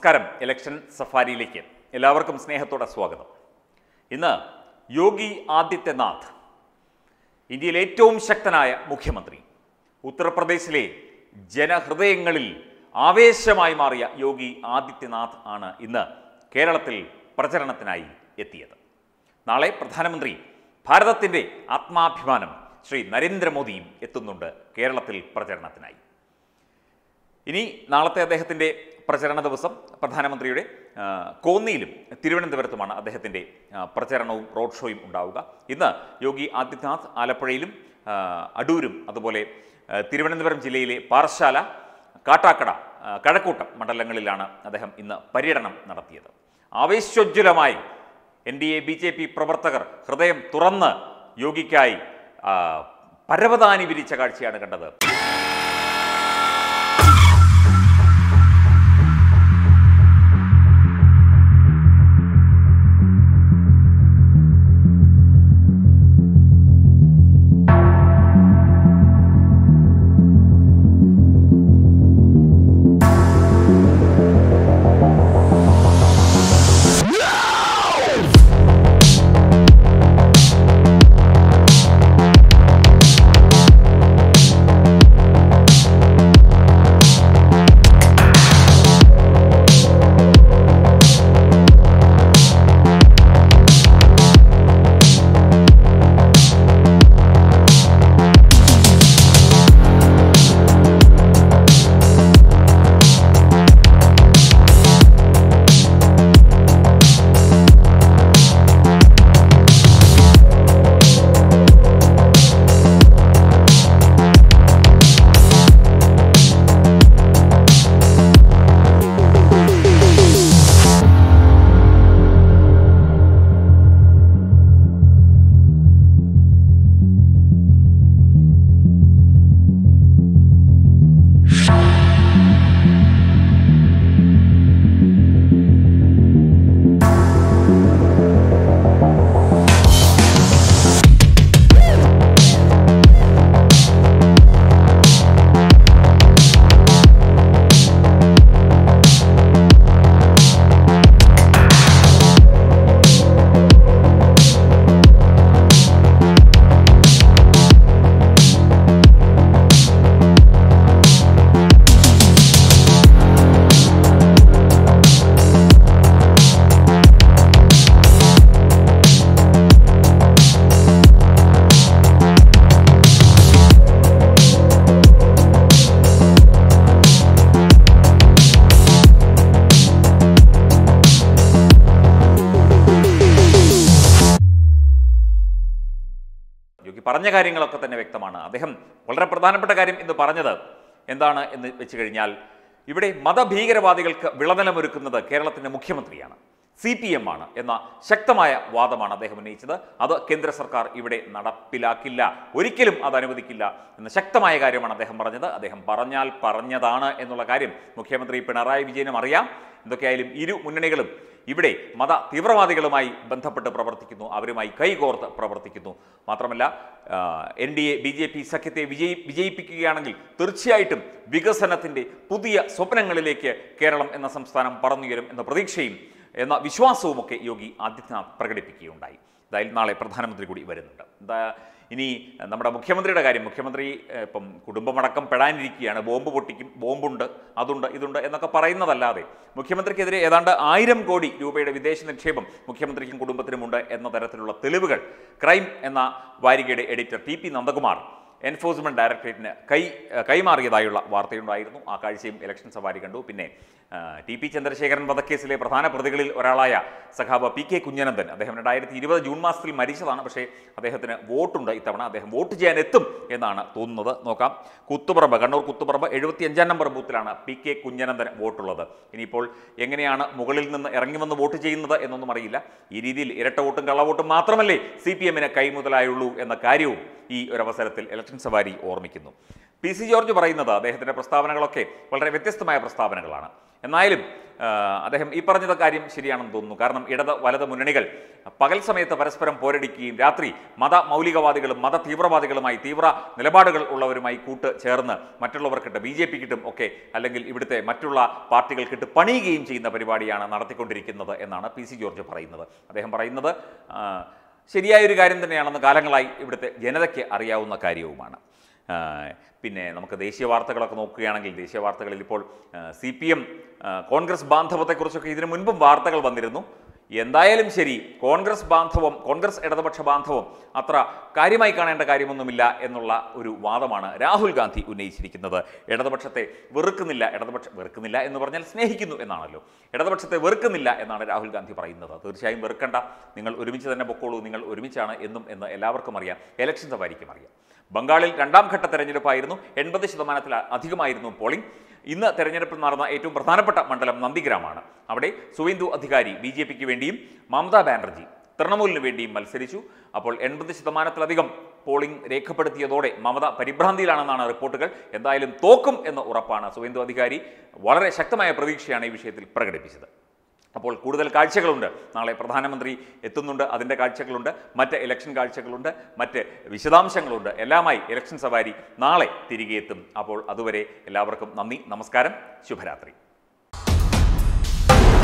നമസ്കാരം ഇലക്ഷൻ സഫാരിയിലേക്ക് എല്ലാവർക്കും സ്നേഹത്തോടെ സ്വാഗതം ഇന്ന് യോഗി ആദിത്യനാഥ് ഇന്ത്യയിലെ ഏറ്റവും ശക്തനായ മുഖ്യമന്ത്രി ഉത്തർപ്രദേശിലെ ജനഹൃദയങ്ങളിൽ ആവേശമായി മാറിയ യോഗി ആദിത്യനാഥ് ആണ് ഇന്ന് കേരളത്തിൽ പ്രചരണത്തിനായി എത്തിയത് നാളെ പ്രധാനമന്ത്രി ഭാരതത്തിൻ്റെ ആത്മാഭിമാനം ശ്രീ നരേന്ദ്രമോദിയും എത്തുന്നുണ്ട് കേരളത്തിൽ പ്രചരണത്തിനായി ഇനി നാളത്തെ അദ്ദേഹത്തിൻ്റെ പ്രചരണ ദിവസം പ്രധാനമന്ത്രിയുടെ ആ, കോന്നിയിലും തിരുവനന്തപുരത്തുമാണ് അദ്ദേഹത്തിൻ്റെ ആ, പ്രചരണവും റോഡ് ഷോയും ഉണ്ടാവുക ഇന്ന് യോഗി ആദിത്യനാഥ് ആലപ്പുഴയിലും ആ, അടൂരും അതുപോലെ ആ, തിരുവനന്തപുരം ജില്ലയിലെ പാറശാല കാട്ടാക്കട ആ, കഴക്കൂട്ടം മണ്ഡലങ്ങളിലാണ് അദ്ദേഹം ഇന്ന് പര്യടനം നടത്തിയത് ആവേശോജ്വലമായി N D A B J P പ്രവർത്തകർ ഹൃദയം തുറന്ന് യോഗിക്കായി ആ, പരവതാനി വിരിച്ച കാഴ്ചയാണ് കണ്ടത് യോഗി പറഞ്ഞ കാര്യങ്ങളൊക്കെ തന്നെ വ്യക്തമാണ് അദ്ദേഹം വളരെ പ്രധാനപ്പെട്ട കാര്യം എന്ന് പറഞ്ഞത് എന്താണ് എന്ന് വെച്ച് കഴിഞ്ഞാൽ ഇവിടെ മതഭീകരവാദികൾക്ക് വിളനിലമൊരുക്കുന്നത് കേരളത്തിൻ്റെ മുഖ്യമന്ത്രിയാണ് സി പി എം ആണ് എന്ന ശക്തമായ വാദമാണ് അദ്ദേഹം ഉന്നയിച്ചത് അത് കേന്ദ്ര സർക്കാർ ഇവിടെ നടപ്പിലാക്കില്ല ഒരിക്കലും അത് അനുവദിക്കില്ല എന്ന ശക്തമായ കാര്യമാണ് അദ്ദേഹം പറഞ്ഞത് അദ്ദേഹം പറഞ്ഞാൽ പറഞ്ഞതാണ് എന്നുള്ള കാര്യം മുഖ്യമന്ത്രി പിണറായി വിജയനും അറിയാം എന്തൊക്കെയായാലും ഇരു മുന്നണികളും ഇവിടെ മത തീവ്രവാദികളുമായി ബന്ധപ്പെട്ട് പ്രവർത്തിക്കുന്നു അവരുമായി കൈകോർത്ത് പ്രവർത്തിക്കുന്നു മാത്രമല്ല N D A B J P സഖ്യത്തെ വിജയി വിജയിപ്പിക്കുകയാണെങ്കിൽ തീർച്ചയായിട്ടും വികസനത്തിൻ്റെ പുതിയ സ്വപ്നങ്ങളിലേക്ക് കേരളം എന്ന സംസ്ഥാനം പറന്നുയരും എന്ന പ്രതീക്ഷയും എന്ന വിശ്വാസവുമൊക്കെ യോഗി ആദിത്യനാഥ് പ്രകടിപ്പിക്കുകയുണ്ടായി എന്തായാലും നാളെ പ്രധാനമന്ത്രി കൂടി വരുന്നുണ്ട് എന്താ ഇനി നമ്മുടെ മുഖ്യമന്ത്രിയുടെ കാര്യം മുഖ്യമന്ത്രി ഏഹ്, ഇപ്പം കുടുംബമടക്കം പെടാനിരിക്കുകയാണ് ബോംബ് പൊട്ടിക്കും ബോംബുണ്ട് അതുണ്ട് ഇതുണ്ട് എന്നൊക്കെ പറയുന്നതല്ലാതെ മുഖ്യമന്ത്രിക്കെതിരെ ഏതാണ്ട് ആയിരം കോടി രൂപയുടെ വിദേശ നിക്ഷേപം മുഖ്യമന്ത്രിക്കും കുടുംബത്തിനുമുണ്ട് എന്ന തരത്തിലുള്ള തെളിവുകൾ ക്രൈം എന്ന വാരികയുടെ editor T P Nandakumar enforcement ഡയറക്ടറേറ്റിന് കൈ ഏഹ്, കൈമാറിയതായുള്ള വാർത്തയുണ്ടായിരുന്നു ആ കാഴ്ചയും ഇലക്ഷൻ സവാരി കണ്ടു പിന്നെ ആ, ടി പി ചന്ദ്രശേഖരൻ വധക്കേസിലെ പ്രധാന പ്രതികളിൽ ഒരാളായ സഖാവ് പി കെ കുഞ്ഞനന്ദൻ അദ്ദേഹം രണ്ടായിരത്തി ഇരുപത് ജൂൺ മാസത്തിൽ മരിച്ചതാണ് പക്ഷേ അദ്ദേഹത്തിന് വോട്ടുണ്ട് ഇത്തവണ അദ്ദേഹം വോട്ട് ചെയ്യാൻ എത്തും എന്നാണ് തോന്നുന്നത് നോക്കാം കുത്തുപറമ്പ് കണ്ണൂർ കുത്തുപറമ്പ് എഴുപത്തി അഞ്ചാം നമ്പർ ബൂത്തിലാണ് പി കെ കുഞ്ഞനന്ദന് വോട്ടുള്ളത് ഇനിയിപ്പോൾ എങ്ങനെയാണ് മുകളിൽ നിന്ന് ഇറങ്ങി വന്ന് വോട്ട് ചെയ്യുന്നത് എന്നൊന്നും അറിയില്ല ഈ രീതിയിൽ ഇരട്ട വോട്ടും കള്ളവോട്ടും മാത്രമല്ലേ സി പി എമ്മിന് കൈമുതലായുള്ളൂ എന്ന കാര്യവും ഈ ഒരവസരത്തിൽ ഇലക്ഷൻ സവാരി ഓർമ്മിക്കുന്നു പി സി ജോർജ് പറയുന്നത് അദ്ദേഹത്തിൻ്റെ പ്രസ്താവനകളൊക്കെ വളരെ വ്യത്യസ്തമായ പ്രസ്താവനകളാണ് എന്നാലും ആ, അദ്ദേഹം ഈ പറഞ്ഞത് കാര്യം ശരിയാണെന്ന് തോന്നുന്നു കാരണം ഇടത് വലത് മുന്നണികൾ പകൽ സമയത്ത് പരസ്പരം പോരടിക്കുകയും രാത്രി മത മൗലികവാദികളും മത തീവ്രവാദികളുമായി തീവ്ര നിലപാടുകൾ ഉള്ളവരുമായി കൂട്ട് ചേർന്ന് മറ്റുള്ളവർക്കിട്ട് ബി ജെ പിക്കിട്ടും ഒക്കെ അല്ലെങ്കിൽ ഇവിടുത്തെ മറ്റുള്ള പാർട്ടികൾക്കിട്ട് പണിയുകയും ചെയ്യുന്ന പരിപാടിയാണ് നടത്തിക്കൊണ്ടിരിക്കുന്നത് എന്നാണ് പി സി ജോർജ് പറയുന്നത് അദ്ദേഹം പറയുന്നത് ആ, ശരിയായൊരു കാര്യം തന്നെയാണെന്ന് കാലങ്ങളായി ഇവിടുത്തെ ജനതയ്ക്ക് അറിയാവുന്ന കാര്യവുമാണ് ആ, പിന്നെ നമുക്ക് ദേശീയ വാർത്തകളൊക്കെ നോക്കുകയാണെങ്കിൽ ദേശീയ വാർത്തകളിൽ ഇപ്പോൾ സി പി എം കോൺഗ്രസ് ബാന്ധവത്തെക്കുറിച്ചൊക്കെ ഇതിനു മുൻപും വാർത്തകൾ വന്നിരുന്നു എന്തായാലും ശരി കോൺഗ്രസ് ബാന്ധവം കോൺഗ്രസ് ഇടതുപക്ഷ ബാന്ധവം അത്ര കാര്യമായി കാണേണ്ട കാര്യമൊന്നുമില്ല എന്നുള്ള ഒരു വാദമാണ് രാഹുൽ ഗാന്ധി ഉന്നയിച്ചിരിക്കുന്നത് ഇടതുപക്ഷത്തെ വെറുക്കുന്നില്ല ഇടതുപക്ഷ വെറുക്കുന്നില്ല എന്ന് പറഞ്ഞാൽ സ്നേഹിക്കുന്നു എന്നാണല്ലോ ഇടതുപക്ഷത്തെ വെറുക്കുന്നില്ല എന്നാണ് രാഹുൽ ഗാന്ധി പറയുന്നത് തീർച്ചയായും വെറുക്കണ്ട നിങ്ങൾ ഒരുമിച്ച് തന്നെ പൊക്കോളൂ നിങ്ങൾ ഒരുമിച്ചാണ് എന്നും എന്ന് എല്ലാവർക്കും അറിയാം ഇലക്ഷൻ സവാരിക്കും അറിയാം ബംഗാളിൽ രണ്ടാം ഘട്ട തെരഞ്ഞെടുപ്പായിരുന്നു എൺപത് ശതമാനത്തിൽ അധികമായിരുന്നു പോളിംഗ് ഇന്ന് തെരഞ്ഞെടുപ്പിൽ നടന്ന ഏറ്റവും പ്രധാനപ്പെട്ട മണ്ഡലം നന്ദിഗ്രാമാണ് അവിടെ സുവേന്ദു അധികാരി ബി ജെ പിക്ക് വേണ്ടിയും മമതാ ബാനർജി തൃണമൂലിന് വേണ്ടിയും മത്സരിച്ചു അപ്പോൾ എൺപത് ശതമാനത്തിലധികം പോളിംഗ് രേഖപ്പെടുത്തിയതോടെ മമത പരിഭ്രാന്തിയിലാണെന്നാണ് റിപ്പോർട്ടുകൾ എന്തായാലും തോക്കും എന്ന് ഉറപ്പാണ് സുവേന്ദു അധികാരി വളരെ ശക്തമായ പ്രതീക്ഷയാണ് ഈ വിഷയത്തിൽ പ്രകടിപ്പിച്ചത് അപ്പോൾ കൂടുതൽ കാഴ്ചകളുണ്ട് നാളെ പ്രധാനമന്ത്രി എത്തുന്നുണ്ട് അതിൻ്റെ കാഴ്ചകളുണ്ട് മറ്റ് ഇലക്ഷൻ കാഴ്ചകളുണ്ട് മറ്റ് വിശദാംശങ്ങളുണ്ട് എല്ലാമായി ഇലക്ഷൻ സവാരി നാളെ തിരികെ എത്തും അപ്പോൾ അതുവരെ എല്ലാവർക്കും നന്ദി നമസ്കാരം ശുഭരാത്രി